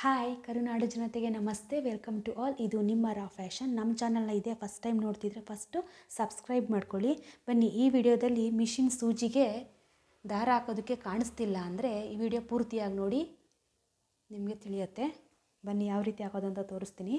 hi ಕರುನಾಡು ಜನತೆಗೆ ನಮಸ್ತೆ welcome to all ಇದು ನಿಮ್ಮ ರಾ ಫ್ಯಾಷನ್ ನಮ್ಮ ಚಾನಲ್ನ ಇದೆ ಫಸ್ಟ್ ಟೈಮ್ ನೋಡ್ತಿದ್ರೆ ಫಸ್ಟು ಸಬ್ಸ್ಕ್ರೈಬ್ ಮಾಡ್ಕೊಳ್ಳಿ ಬನ್ನಿ ಈ ವಿಡಿಯೋದಲ್ಲಿ ಮಿಷಿನ್ ಸೂಜಿಗೆ ದಾರ ಹಾಕೋದಕ್ಕೆ ಕಾಣಿಸ್ತಿಲ್ಲ ಅಂದರೆ ಈ ವಿಡಿಯೋ ಪೂರ್ತಿಯಾಗಿ ನೋಡಿ ನಿಮಗೆ ತಿಳಿಯುತ್ತೆ ಬನ್ನಿ ಯಾವ ರೀತಿ ಹಾಕೋದಂತ ತೋರಿಸ್ತೀನಿ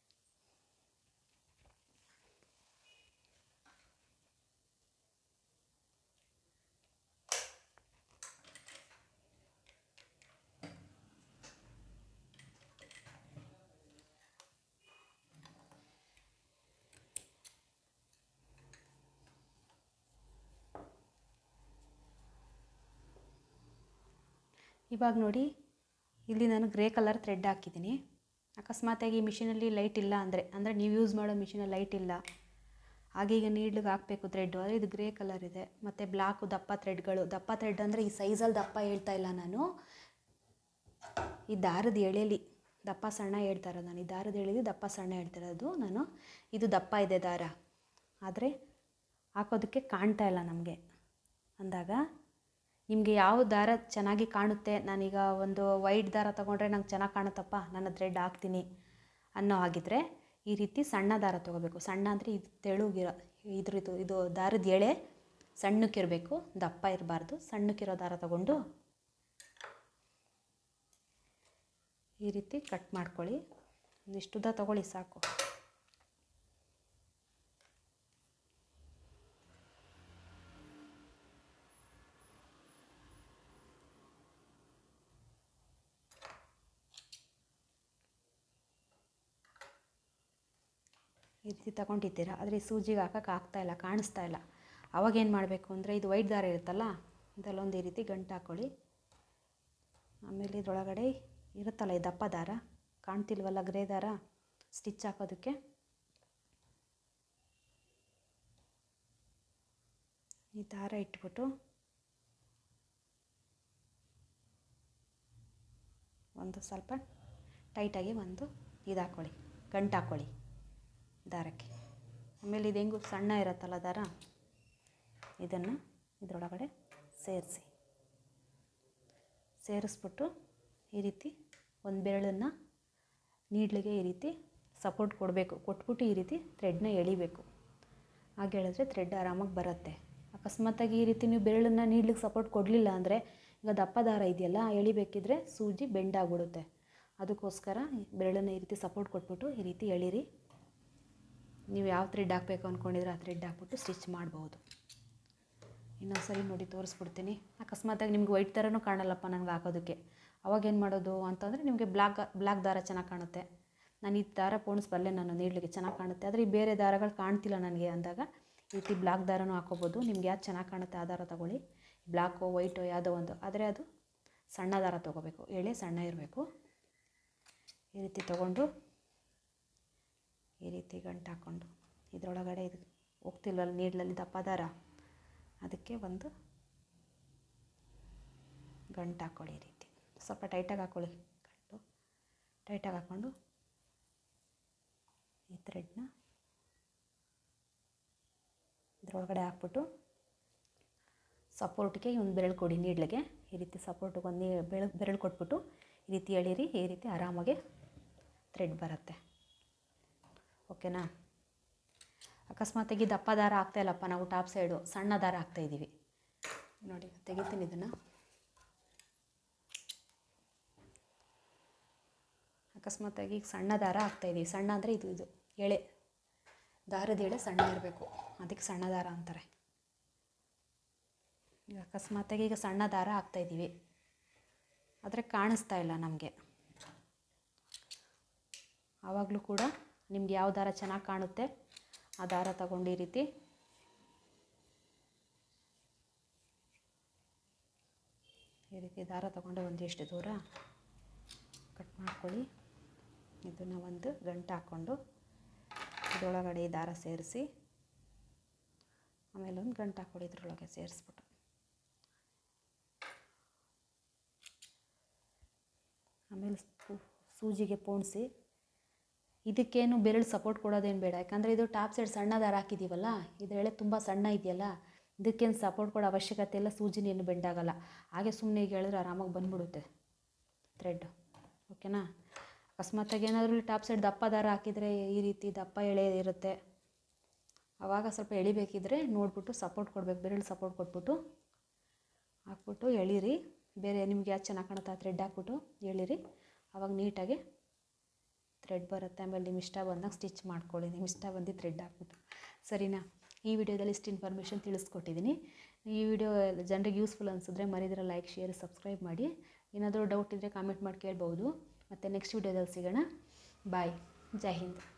ಇವಾಗ ನೋಡಿ ಇಲ್ಲಿ ನಾನು ಗ್ರೇ ಕಲರ್ ಥ್ರೆಡ್ ಹಾಕಿದ್ದೀನಿ ಅಕಸ್ಮಾತಾಗಿ ಈ ಮಿಷಿನಲ್ಲಿ ಲೈಟ್ ಇಲ್ಲ ಅಂದರೆ ಅಂದರೆ ನೀವು ಯೂಸ್ ಮಾಡೋ ಮಿಷಿನಲ್ಲಿ ಲೈಟ್ ಇಲ್ಲ ಹಾಗೆ ಈಗ ನೀಡ್ಲಿಗೆ ಹಾಕಬೇಕು ಥ್ರೆಡ್ಡು ಆದರೆ ಇದು ಗ್ರೇ ಕಲರ್ ಇದೆ ಮತ್ತು ಬ್ಲಾಕು ದಪ್ಪ ಥ್ರೆಡ್ಗಳು ದಪ್ಪ ಥ್ರೆಡ್ ಅಂದರೆ ಈ ಸೈಜಲ್ಲಿ ದಪ್ಪ ಹೇಳ್ತಾ ಇಲ್ಲ ನಾನು ಈ ದಾರದ ಎಳೆಲಿ ದಪ್ಪ ಸಣ್ಣ ಹೇಳ್ತಾ ಇರೋದು ನಾನು ಈ ದಾರದ ಎಳೆಲಿ ದಪ್ಪ ಸಣ್ಣ ಹೇಳ್ತಾ ಇರೋದು ನಾನು ಇದು ದಪ್ಪ ಇದೆ ದಾರ ಆದರೆ ಹಾಕೋದಕ್ಕೆ ಕಾಣ್ತಾ ಇಲ್ಲ ನಮಗೆ ಅಂದಾಗ ನಿಮಗೆ ಯಾವ ದಾರ ಚೆನ್ನಾಗಿ ಕಾಣುತ್ತೆ ನಾನೀಗ ಒಂದು ವೈಟ್ ದಾರ ತೊಗೊಂಡ್ರೆ ನಂಗೆ ಚೆನ್ನಾಗಿ ಕಾಣುತ್ತಪ್ಪ ನನ್ನ ಥ್ರೆಡ್ ಹಾಕ್ತೀನಿ ಅನ್ನೋ ಹಾಗಿದ್ರೆ ಈ ರೀತಿ ಸಣ್ಣ ದಾರ ತೊಗೋಬೇಕು ಸಣ್ಣ ಅಂದರೆ ಇದು ತೆಳುಗಿರೋ ಇದ್ರದ್ದು ಇದು ದಾರದ ಎಳೆ ಸಣ್ಣಕ್ಕಿರಬೇಕು ದಪ್ಪ ಇರಬಾರ್ದು ಸಣ್ಣಕ್ಕಿರೋ ದಾರ ತಗೊಂಡು ಈ ರೀತಿ ಕಟ್ ಮಾಡ್ಕೊಳ್ಳಿ ಒಂದಿಷ್ಟುದ್ದ ತೊಗೊಳ್ಳಿ ಸಾಕು ಈ ರೀತಿ ತಗೊಂಡಿದ್ದೀರಾ ಆದರೆ ಈ ಸೂಜಿಗೆ ಹಾಕೋಕೆ ಆಗ್ತಾ ಇಲ್ಲ ಕಾಣಿಸ್ತಾ ಇಲ್ಲ ಅವಾಗ ಏನು ಮಾಡಬೇಕು ಅಂದರೆ ಇದು ವೈಟ್ ದಾರ ಇರುತ್ತಲ್ಲ ಇದಲ್ಲೊಂದು ಈ ರೀತಿ ಗಂಟು ಹಾಕ್ಕೊಳ್ಳಿ ಆಮೇಲೆ ಇದರೊಳಗಡೆ ಇರುತ್ತಲ್ಲ ಈ ದಪ್ಪ ದಾರ ಕಾಣ್ತಿಲ್ವಲ್ಲ ಗ್ರೇ ದಾರ ಸ್ಟಿಚ್ ಹಾಕೋದಕ್ಕೆ ಈ ದಾರ ಇಟ್ಬಿಟ್ಟು ಒಂದು ಸ್ವಲ್ಪ ಟೈಟಾಗಿ ಒಂದು ಇದು ಹಾಕ್ಕೊಳ್ಳಿ ಗಂಟು ಹಾಕ್ಕೊಳ್ಳಿ ದಾರಕ್ಕೆ ಆಮೇಲೆ ಇದು ಹೆಂಗು ಸಣ್ಣ ಇರುತ್ತಲ್ಲ ದಾರ ಇದನ್ನು ಇದರೊಳಗಡೆ ಸೇರಿಸಿ ಸೇರಿಸ್ಬಿಟ್ಟು ಈ ರೀತಿ ಒಂದು ಬೆರಳನ್ನು ನೀಡ್ಲಿಗೆ ಈ ರೀತಿ ಸಪೋರ್ಟ್ ಕೊಡಬೇಕು ಕೊಟ್ಬಿಟ್ಟು ಈ ರೀತಿ ಥ್ರೆಡ್ನ ಎಳಿಬೇಕು ಹಾಗೆ ಹೇಳಿದ್ರೆ ಥ್ರೆಡ್ ಆರಾಮಾಗಿ ಬರುತ್ತೆ ಅಕಸ್ಮಾತಾಗಿ ಈ ರೀತಿ ನೀವು ಬೆರಳನ್ನು ನೀಡ್ಲಿಕ್ಕೆ ಸಪೋರ್ಟ್ ಕೊಡಲಿಲ್ಲ ಅಂದರೆ ಈಗ ದಪ್ಪ ದಾರ ಇದೆಯಲ್ಲ ಎಳಿಬೇಕಿದ್ರೆ ಸೂಜಿ ಬೆಂಡಾಗ್ಬಿಡುತ್ತೆ ಅದಕ್ಕೋಸ್ಕರ ಬೆರಳನ್ನು ಈ ರೀತಿ ಸಪೋರ್ಟ್ ಕೊಟ್ಬಿಟ್ಟು ಈ ರೀತಿ ಎಳೀರಿ ನೀವು ಯಾವ ಥ್ರೆಡ್ ಹಾಕಬೇಕು ಅಂದ್ಕೊಂಡಿದ್ರೆ ಆ ಥ್ರೆಡ್ ಹಾಕ್ಬಿಟ್ಟು ಸ್ಟಿಚ್ ಮಾಡ್ಬೋದು ಇನ್ನೊಂದು ಸರಿ ನೋಡಿ ತೋರಿಸ್ಬಿಡ್ತೀನಿ ಅಕಸ್ಮಾತಾಗಿ ನಿಮ್ಗೆ ವೈಟ್ ಥರನೂ ಕಾಣಲ್ಲಪ್ಪ ನನಗೆ ಹಾಕೋದಕ್ಕೆ ಅವಾಗ ಏನು ಮಾಡೋದು ಅಂತಂದರೆ ನಿಮಗೆ ಬ್ಲ್ಯಾಕ್ ಬ್ಲ್ಯಾಕ್ ದಾರ ಚೆನ್ನಾಗಿ ಕಾಣುತ್ತೆ ನಾನು ಈ ದಾರ ಪೋಣಿಸ್ಬಲ್ಲೆ ನಾನು ನೀಡಲಿಕ್ಕೆ ಚೆನ್ನಾಗಿ ಕಾಣುತ್ತೆ ಆದರೆ ಈ ಬೇರೆ ದಾರಗಳು ಕಾಣ್ತಿಲ್ಲ ನನಗೆ ಅಂದಾಗ ಈ ರೀತಿ ಬ್ಲ್ಯಾಕ್ ದಾರನೂ ಹಾಕೋಬೋದು ನಿಮ್ಗೆ ಯಾವ್ದು ಚೆನ್ನಾಗಿ ಕಾಣುತ್ತೆ ಆ ದಾರ ತೊಗೊಳ್ಳಿ ಬ್ಲ್ಯಾಕು ವೈಟು ಯಾವುದೋ ಒಂದು ಆದರೆ ಅದು ಸಣ್ಣ ದಾರ ತೊಗೋಬೇಕು ಎಳೆ ಸಣ್ಣ ಇರಬೇಕು ಈ ರೀತಿ ತೊಗೊಂಡು ಈ ರೀತಿ ಗಂಟು ಹಾಕ್ಕೊಂಡು ಇದರೊಳಗಡೆ ಇದು ಹೋಗ್ತಿಲ್ವಲ್ಲ ನೀಡ್ಲಲ್ಲಿ ದಪ್ಪ ದಾರ ಅದಕ್ಕೆ ಒಂದು ಗಂಟು ಹಾಕ್ಕೊಳ್ಳಿ ಈ ರೀತಿ ಸ್ವಲ್ಪ ಟೈಟಾಗಿ ಹಾಕ್ಕೊಳ್ಳಿ ಗಂಟು ಟೈಟಾಗಿ ಹಾಕ್ಕೊಂಡು ಈ ಥ್ರೆಡ್ನ ಇದರೊಳಗಡೆ ಹಾಕ್ಬಿಟ್ಟು ಸಪೋರ್ಟ್ಗೆ ಒಂದು ಬೆರಳು ಕೊಡಿ ನೀಡ್ಲಿಗೆ ಈ ರೀತಿ ಸಪೋರ್ಟಿಗೆ ಒಂದು ನೀ ಬೆರಳು ಬೆರಳು ಕೊಟ್ಬಿಟ್ಟು ಈ ರೀತಿ ಎಳೀರಿ ಈ ರೀತಿ ಆರಾಮಾಗಿ ಥ್ರೆಡ್ ಬರುತ್ತೆ ಓಕೆನಾ ಅಕಸ್ಮಾತಾಗಿ ದಪ್ಪ ದಾರ ಆಗ್ತಾ ಇಲ್ಲಪ್ಪ ನಾವು ಟಾಪ್ ಸೈಡು ಸಣ್ಣ ದಾರ ಹಾಕ್ತಾಯಿದ್ದೀವಿ ನೋಡಿ ತೆಗಿತೀನಿ ಇದನ್ನು ಅಕಸ್ಮಾತಾಗಿ ಈಗ ಸಣ್ಣ ದಾರ ಹಾಕ್ತಾಯಿದ್ದೀವಿ ಸಣ್ಣ ಅಂದರೆ ಇದು ಇದು ಎಳೆ ದಾರದ ಎಳೆ ಸಣ್ಣ ಇರಬೇಕು ಅದಕ್ಕೆ ಸಣ್ಣ ದಾರ ಅಂತಾರೆ ಈಗ ಅಕಸ್ಮಾತಾಗಿ ಈಗ ಸಣ್ಣ ದಾರ ಹಾಕ್ತಾಯಿದ್ದೀವಿ ಆದರೆ ಕಾಣಿಸ್ತಾ ಇಲ್ಲ ನಮಗೆ ಆವಾಗಲೂ ಕೂಡ ನಿಮ್ಗೆ ಯಾವ ದಾರ ಚೆನ್ನಾಗಿ ಕಾಣುತ್ತೆ ಆ ದಾರ ತಗೊಂಡು ಈ ರೀತಿ ಈ ರೀತಿ ದಾರ ತಗೊಂಡು ಒಂದಿಷ್ಟು ದೂರ ಕಟ್ ಮಾಡ್ಕೊಳ್ಳಿ ಇದನ್ನು ಒಂದು ಗಂಟು ಹಾಕ್ಕೊಂಡು ಇದರೊಳಗಡೆ ಈ ದಾರ ಸೇರಿಸಿ ಆಮೇಲೆ ಒಂದು ಗಂಟು ಹಾಕ್ಕೊಳ್ಳಿ ಇದ್ರೊಳಗೆ ಸೇರಿಸ್ಬಿಟ್ಟು ಆಮೇಲೆ ಸೂಜಿಗೆ ಪೋಣಿಸಿ ಇದಕ್ಕೇನು ಬೆರಳು ಸಪೋರ್ಟ್ ಕೊಡೋದೇನು ಬೇಡ ಯಾಕಂದರೆ ಇದು ಟಾಪ್ ಸೈಡ್ ಸಣ್ಣ ದಾರ ಹಾಕಿದ್ದೀವಲ್ಲ ಇದರೆಳೆ ತುಂಬ ಸಣ್ಣ ಇದೆಯಲ್ಲ ಇದಕ್ಕೇನು ಸಪೋರ್ಟ್ ಕೊಡೋ ಅವಶ್ಯಕತೆ ಇಲ್ಲ ಸೂಜಿನೇನು ಬೆಂಡಾಗಲ್ಲ ಹಾಗೆ ಸುಮ್ಮನೆ ಈಗ ಹೇಳಿದ್ರೆ ಆರಾಮಾಗಿ ಬಂದ್ಬಿಡುತ್ತೆ ಥ್ರೆಡ್ ಓಕೆನಾ ಅಕಸ್ಮಾತಾಗಿ ಏನಾದರೂ ಟಾಪ್ ಸೈಡ್ ದಪ್ಪ ದಾರ ಹಾಕಿದರೆ ಈ ರೀತಿ ದಪ್ಪ ಎಳೆ ಇರುತ್ತೆ ಆವಾಗ ಸ್ವಲ್ಪ ಎಳಿಬೇಕಿದ್ರೆ ನೋಡಿಬಿಟ್ಟು ಸಪೋರ್ಟ್ ಕೊಡಬೇಕು ಬೆರಳು ಸಪೋರ್ಟ್ ಕೊಟ್ಬಿಟ್ಟು ಹಾಕ್ಬಿಟ್ಟು ಎಳೀರಿ ಬೇರೆ ನಿಮ್ಗೆ ಯಾವ್ದು ಚೆನ್ನಾಗಿ ಕಾಣುತ್ತೆ ಆ ಥ್ರೆಡ್ ಹಾಕ್ಬಿಟ್ಟು ಎಳೀರಿ ಆವಾಗ ನೀಟಾಗಿ ಥ್ರೆಡ್ ಬರುತ್ತೆ ಆಮೇಲೆ ನಿಮ್ಮ ಇಷ್ಟ ಬಂದಾಗ ಸ್ಟಿಚ್ ಮಾಡ್ಕೊಳ್ಳಿ ನಿಮ್ಮ ಇಷ್ಟ ಬಂದು ಥ್ರೆಡ್ ಹಾಕ್ಬಿಟ್ಟು ಸರಿನಾ ಈ ವಿಡಿಯೋದಲ್ಲಿ ಇಷ್ಟು ಇನ್ಫಾರ್ಮೇಷನ್ ತಿಳಿಸ್ಕೊಟ್ಟಿದ್ದೀನಿ ಈ ವಿಡಿಯೋ ಜನರಿಗೆ ಯೂಸ್ಫುಲ್ ಅನಿಸಿದ್ರೆ ಮರಿದಿರ ಲೈಕ್ ಶೇರ್ ಸಬ್ಸ್ಕ್ರೈಬ್ ಮಾಡಿ ಏನಾದರೂ ಡೌಟ್ ಇದ್ದರೆ ಕಾಮೆಂಟ್ ಮಾಡಿ ಕೇಳ್ಬೋದು ಮತ್ತು ನೆಕ್ಸ್ಟ್ ವಿಡಿಯೋದಲ್ಲಿ ಸಿಗೋಣ ಬಾಯ್ ಜೈ ಹಿಂದ್